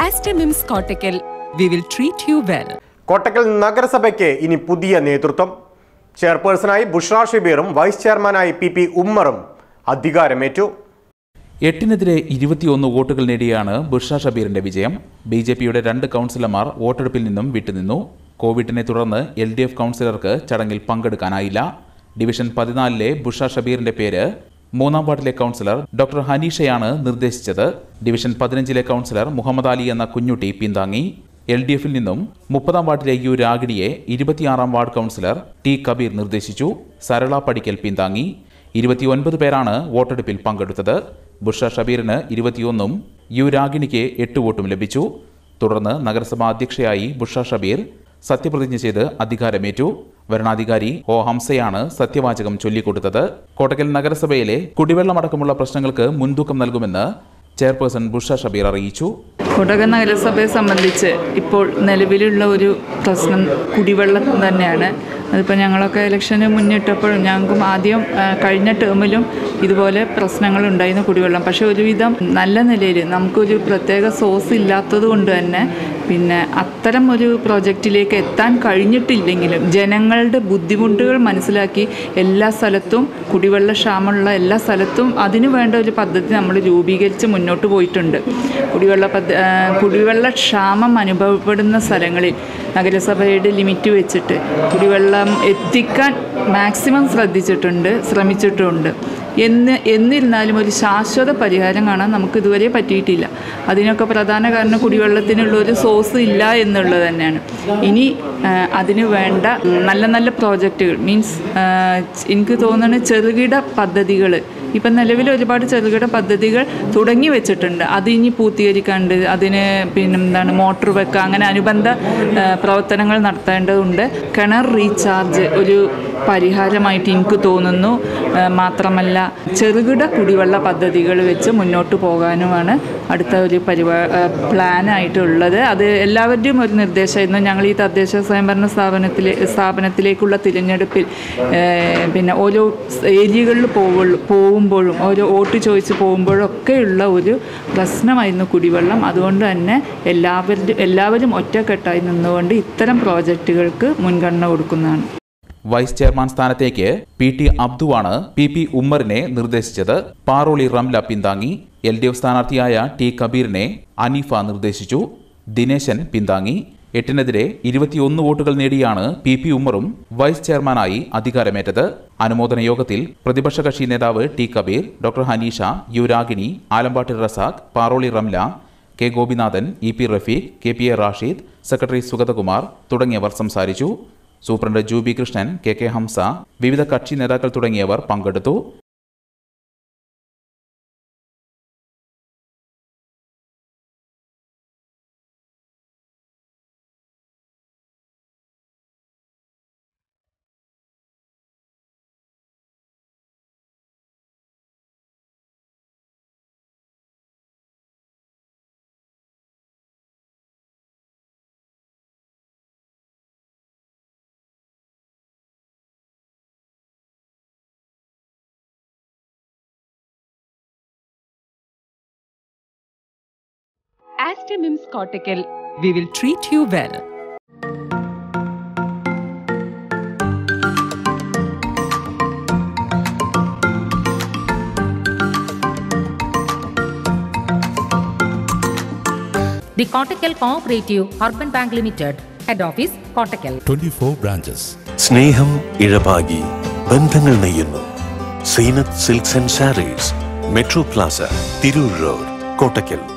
Astemims Cortical. We will treat you well. Kottakkal നഗരസഭയ്ക്ക് ഇനി പുതിയ നേതൃത്വം ചെയർപേഴ്സണായി ബുഷ്ര ഷബീറും വൈസ് ചെയർമാനായി പി പി ഉമ്മറും അധികാരമേറ്റു എട്ടിനെതിരെ ഇരുപത്തിയൊന്ന് വോട്ടുകൾ നേടിയാണ് ബുഷ ഷബീറിന്റെ വിജയം ബി ജെ പിയുടെ രണ്ട് കൗൺസിലർമാർ വോട്ടെടുപ്പിൽ നിന്നും വിട്ടുനിന്നു കോവിഡിനെ തുടർന്ന് എൽ ഡി എഫ് കൗൺസിലർക്ക് ചടങ്ങിൽ പങ്കെടുക്കാനായില്ല ഡിവിഷൻ പതിനാലിലെ ബുഷ ഷബീറിന്റെ പേര് മൂന്നാം വാർഡിലെ കൗൺസിലർ ഡോക്ടർ ഹനീഷയാണ് നിർദ്ദേശിച്ചത് ഡിവിഷൻ പതിനഞ്ചിലെ കൗൺസിലർ മുഹമ്മദ് അലി എന്ന കുഞ്ഞുട്ടി പിന്താങ്ങി എൽ ഡി എഫിൽ നിന്നും മുപ്പതാം വാർഡിലെ യു രാഗിണിയെ ഇരുപത്തിയാറാം വാർഡ് കൗൺസിലർ ടി കബീർ നിർദ്ദേശിച്ചു സരള പടിക്കൽ പിന്താങ്ങി ഇരുപത്തിയൊൻപത് പേരാണ് വോട്ടെടുപ്പിൽ പങ്കെടുത്തത് ബുഷ ഷബീറിന് ഇരുപത്തിയൊന്നും യു രാഗിണിക്ക് എട്ട് വോട്ടും ലഭിച്ചു തുടർന്ന് നഗരസഭാ അധ്യക്ഷയായി ബുഷ ഷബീർ സത്യപ്രതിജ്ഞ ചെയ്ത് അധികാരമേറ്റു വരണാധികാരി ഒ ഹംസയാണ് സത്യവാചകം ചൊല്ലിക്കൊടുത്തത് കോട്ടക്കൽ നഗരസഭയിലെ കുടിവെള്ളമടക്കമുള്ള പ്രശ്നങ്ങൾക്ക് മുൻതൂക്കം നൽകുമെന്ന് ചെയർപേഴ്സൺ ബുഷ ഷബീർ അറിയിച്ചു കൊടക് നഗരസഭയെ സംബന്ധിച്ച് ഇപ്പോൾ നിലവിലുള്ള ഒരു പ്രശ്നം കുടിവെള്ളം തന്നെയാണ് അതിപ്പോൾ ഞങ്ങളൊക്കെ ഇലക്ഷന് മുന്നിട്ടപ്പോഴും ഞങ്ങൾക്കും ആദ്യം ആ, കഴിഞ്ഞ ടേമിലും ഇതുപോലെ പ്രശ്നങ്ങളുണ്ടായിരുന്നു കുടിവെള്ളം പക്ഷേ ഒരുവിധം നല്ല നിലയിൽ നമുക്കൊരു പ്രത്യേക സോഴ്സ് ഇല്ലാത്തത് കൊണ്ട് തന്നെ പിന്നെ അത്തരം ഒരു പ്രോജക്റ്റിലേക്ക് എത്താൻ കഴിഞ്ഞിട്ടില്ലെങ്കിലും ജനങ്ങളുടെ ബുദ്ധിമുട്ടുകൾ മനസ്സിലാക്കി എല്ലാ സ്ഥലത്തും കുടിവെള്ള ക്ഷാമമുള്ള എല്ലാ സ്ഥലത്തും അതിനു വേണ്ട ഒരു പദ്ധതി നമ്മൾ രൂപീകരിച്ച് മുന്നോട്ട് പോയിട്ടുണ്ട് കുടിവെള്ള പദ്ധ ആ, കുടിവെള്ള ക്ഷാമം അനുഭവപ്പെടുന്ന സ്ഥലങ്ങളിൽ നഗരസഭയുടെ ലിമിറ്റ് വെച്ചിട്ട് കുടിവെള്ളം എത്തിക്കാൻ മാക്സിമം ശ്രദ്ധിച്ചിട്ടുണ്ട് ശ്രമിച്ചിട്ടുമുണ്ട് എന്ന് എന്നിരുന്നാലും ഒരു ശാശ്വത പരിഹാരം കാണാൻ നമുക്ക് ഇതുവരെ പറ്റിയിട്ടില്ല അതിനൊക്കെ പ്രധാന കാരണം കുടിവെള്ളത്തിനുള്ള ഒരു സോഴ്സ് ഇല്ല എന്നുള്ളത് തന്നെയാണ് ഇനി ആ, അതിന് വേണ്ട നല്ല നല്ല പ്രോജക്റ്റുകൾ മീൻസ് എനിക്ക് തോന്നുന്നത് ചെറുകിട പദ്ധതികൾ ഇപ്പം നിലവിൽ ഒരുപാട് ചെറുകിട പദ്ധതികൾ തുടങ്ങി വെച്ചിട്ടുണ്ട് അത് ഇനി പൂർത്തീകരിക്കാണ്ട് അതിന് പിന്നെന്താണ് മോട്ടോർ വെക്കുക അങ്ങനെ അനുബന്ധ ആ, പ്രവർത്തനങ്ങൾ നടത്തേണ്ടതുണ്ട് കിണർ റീചാർജ് ഒരു പരിഹാരമായിട്ട് എനിക്ക് തോന്നുന്നു ആ, മാത്രമല്ല ചെറുകിട കുടിവെള്ള പദ്ധതികൾ വെച്ച് മുന്നോട്ട് പോകാനുമാണ് അടുത്ത ഒരു പരിപാ ആ, പ്ലാനായിട്ടുള്ളത് അത് എല്ലാവരുടെയും ഒരു നിർദ്ദേശമായിരുന്നു ഞങ്ങൾ ഈ തദ്ദേശ സ്വയംഭരണ സ്ഥാപനത്തിലെ സ്ഥാപനത്തിലേക്കുള്ള തിരഞ്ഞെടുപ്പിൽ ആ, പിന്നെ ഓരോ ഏരിയകളിൽ പോകുള്ളൂ പോകുമ്പോഴും ഓരോ വോട്ട് ചോദിച്ച് പോകുമ്പോഴും ഒക്കെയുള്ള ഒരു പ്രശ്നമായിരുന്നു കുടിവെള്ളം അതുകൊണ്ട് തന്നെ എല്ലാവരും എല്ലാവരും ഒറ്റക്കെട്ടായി നിന്നുകൊണ്ട് ഇത്തരം പ്രോജക്റ്റുകൾക്ക് മുൻഗണന കൊടുക്കുന്നതാണ് വൈസ് ചെയർമാൻ സ്ഥാനത്തേക്ക് പി ടി അബ്ദുവാണ് പി പി ഉമ്മറിനെ നിർദ്ദേശിച്ചത് പാറോളി റംല പിന്താങ്ങി എൽ ഡി എഫ് സ്ഥാനാർത്ഥിയായ ടി കബീറിനെ അനീഫ നിർദ്ദേശിച്ചു ദിനേശൻ പിന്താങ്ങി എട്ടിനെതിരെ ഇരുപത്തിയൊന്ന് വോട്ടുകൾ നേടിയാണ് പി പി ഉമ്മറും വൈസ് ചെയർമാനായി അധികാരമേറ്റത് അനുമോദന യോഗത്തിൽ പ്രതിപക്ഷ കക്ഷി നേതാവ് T Kabeer doctor Haneesha U Ragini Alampat Razak Paroli Ramla K Gopinathan E P Rafeeq K P A Rasheed secretary Sugathakumar തുടങ്ങിയവർ സംസാരിച്ചു superintendent Juby Krishnan K K Hamsa വിവിധ കക്ഷി നേതാക്കൾ തുടങ്ങിയവർ പങ്കെടുത്തു Astemims Cortical. We will treat you well. The Kottakkal Cooperative Urban Bank Limited, Head Office, Kottakkal. 24 branches. സ്നേഹം ഇഴപാകി ബന്ധങ്ങൾ നെയ്യുന്നു Seenath silks and saris metro plaza Tirur road Kottakkal